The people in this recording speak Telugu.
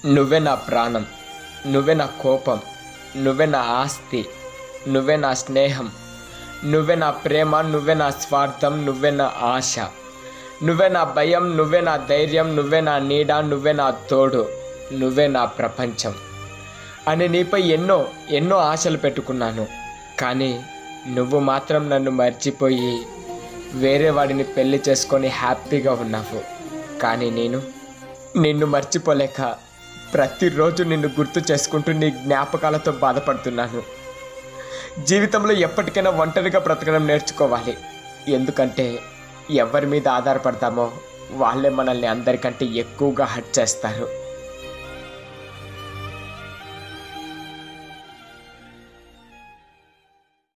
నువ్వే నా ప్రాణం నువ్వే నా కోపం నువ్వే నా ఆస్తి నువ్వే నా స్నేహం నువ్వే నా ప్రేమ నువ్వే నా స్వార్థం నువ్వే నా ఆశ నువ్వే నా భయం నువ్వే నా ధైర్యం నువ్వే నా నీడ నువ్వే నా తోడు నువ్వే నా ప్రపంచం అని నీపై ఎన్నో ఎన్నో ఆశలు పెట్టుకున్నాను కానీ నువ్వు మాత్రం నన్ను మర్చిపోయి వేరే వాడిని పెళ్లి చేసుకొని హ్యాపీగా ఉన్నావు కానీ నేను నిన్ను మర్చిపోలేక ప్రతిరోజు నిన్ను గుర్తు చేసుకుంటూ నీ జ్ఞాపకాలతో బాధపడుతున్నాను జీవితంలో ఎప్పటికైనా ఒంటరిగా బ్రతకడం నేర్చుకోవాలి ఎందుకంటే ఎవరి మీద ఆధారపడతామో వాళ్ళే మనల్ని అందరికంటే ఎక్కువగా హట్ చేస్తారు